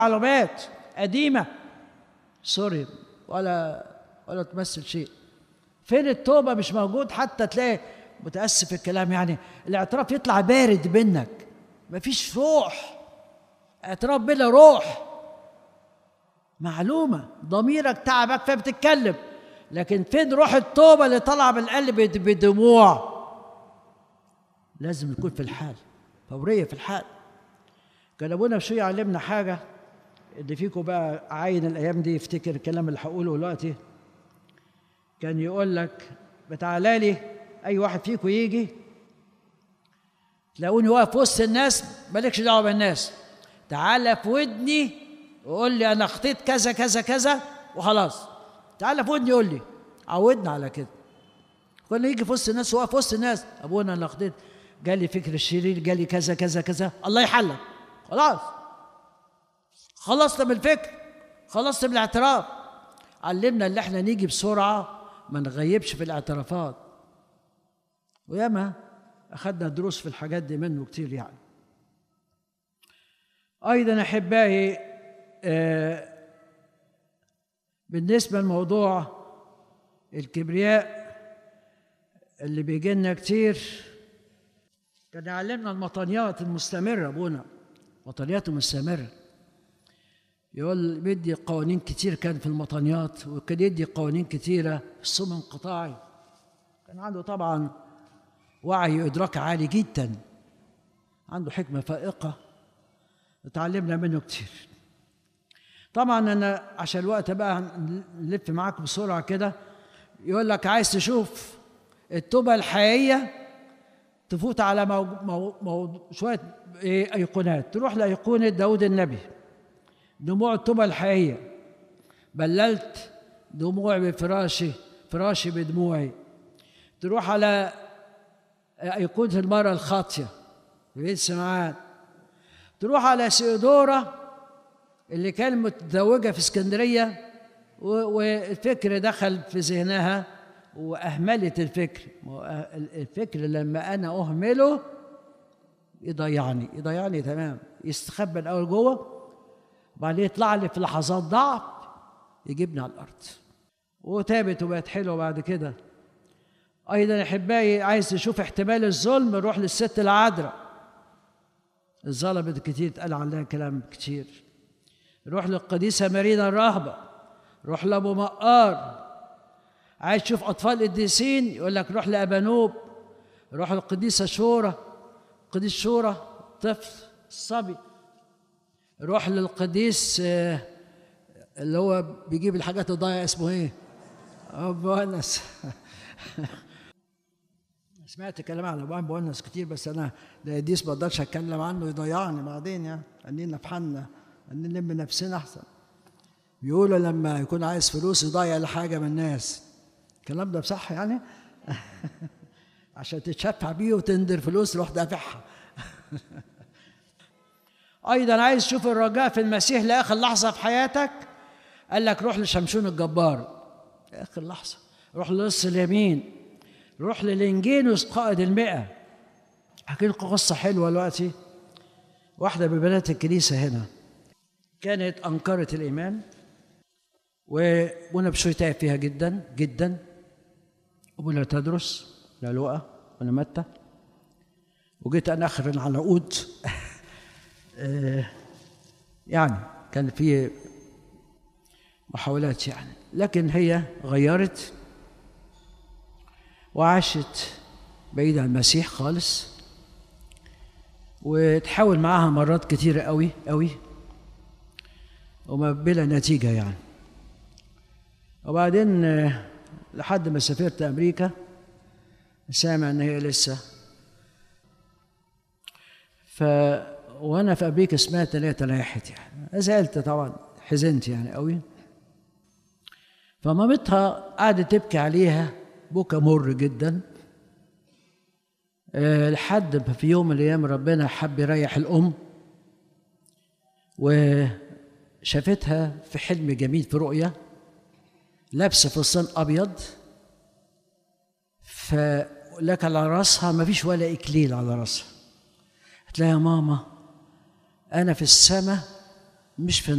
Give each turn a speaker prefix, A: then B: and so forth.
A: معلومات قديمة سوري ولا ولا تمثل شيء فين التوبة مش موجود حتى تلاقي متأسف في الكلام يعني الاعتراف يطلع بارد منك مفيش روح اعتراف بلا روح معلومة ضميرك تعبك فبتتكلم لكن فين روح التوبة اللي طالعة من القلب بدموع لازم يكون في الحال فورية في الحال كان ابونا بشوي علمنا حاجة اللي فيكم بقى عاين الأيام دي يفتكر الكلام اللي هقوله دلوقتي كان يقول لك بتعالى لي أي واحد فيكم يجي تلاقوني واقف وسط الناس مالكش دعوة بالناس تعالى في ودني وقول لي أنا خطيت كذا كذا كذا وخلاص تعالى في ودني قول لي عودنا على كده كنا يجي في وسط الناس واقف وسط الناس ابونا انا خطيت جالي فكر الشرير جالي كذا كذا كذا الله يحلك خلاص خلصنا من الفكر خلصنا من الاعتراف علمنا ان احنا نيجي بسرعه ما نغيبش في الاعترافات وياما اخذنا دروس في الحاجات دي منه كتير يعني ايضا احبائي آه بالنسبه لموضوع الكبرياء اللي بيجي لنا كتير كان يعلمنا المطنيات المستمرة أبونا مطنيات مستمرة يقول بيدي قوانين كتير كان في المطنيات وكان يدي قوانين كتيرة في الصوم انقطاعي كان عنده طبعا وعي وإدراك عالي جدا عنده حكمة فائقة اتعلمنا منه كتير طبعا أنا عشان الوقت بقى نلف معاك بسرعة كده يقول لك عايز تشوف التوبة الحقيقية تفوت على مو مو مو شوية إيه أيقونات تروح لأيقونة داود النبي دموع التوبة الحقيقية بللت دموعي بفراشي فراشي بدموعي تروح على أيقونة المرأة الخاطية في بيت سمعان تروح على سيودورا اللي كانت متزوجة في اسكندرية والفكر دخل في ذهنها واهملت الفكر الفكر لما انا اهمله يضيعني يضيعني تمام يستخبى الاول جوه وبعدين يطلع لي في لحظات ضعف يجيبني على الارض وتابت وبقت حلوه بعد كده ايضا احبائي عايز تشوف احتمال الظلم روح للست العذراء اتظلمت كتير اتقال عنها كلام كتير روح للقديسه مارينا الراهبه روح لابو مقار عايز تشوف اطفال قديسين يقول لك روح لابانوب روح للقديسه شورى قديس شورى طفل الصبي روح للقديس اللي هو بيجيب الحاجات الضايعه اسمه ايه؟ ابو انس سمعت كلام عن ابو ابو انس كتير بس انا ده قديس ما اقدرش اتكلم عنه يضيعني بعدين يعني خلينا في حالنا نلم نفسنا احسن بيقولوا لما يكون عايز فلوس يضيع الحاجه من الناس الكلام ده بصح يعني عشان تتشفع بيه وتندر فلوس روح دافعها ايضا عايز تشوف الرجاء في المسيح لاخر لحظه في حياتك قال لك روح لشمشون الجبار اخر لحظه روح للص اليمين روح للانجينوس قائد المئة احكي لكم قصه حلوه دلوقتي واحده من بنات الكنيسه هنا كانت انكرت الايمان وانا بشوي تعب فيها جدا جدا ابونا تدرس لا لؤى وانا متى وجيت انا اخر العنقود يعني كان في محاولات يعني لكن هي غيرت وعاشت بعيد عن المسيح خالص وتحاول معاها مرات كتيرة قوي قوي وما بلا نتيجة يعني وبعدين لحد ما سافرت أمريكا سامع إن هي لسه ف وأنا في أمريكا سمعت إن هي تناحت يعني زعلت طبعا حزنت يعني قوي فمامتها قعدت تبكي عليها بكى مر جدا أه لحد في يوم من الايام ربنا حب يريح الام وشافتها في حلم جميل في رؤيه لابسه فستان ابيض فلك على راسها ما فيش ولا اكليل على راسها قلت لها يا ماما انا في السماء مش في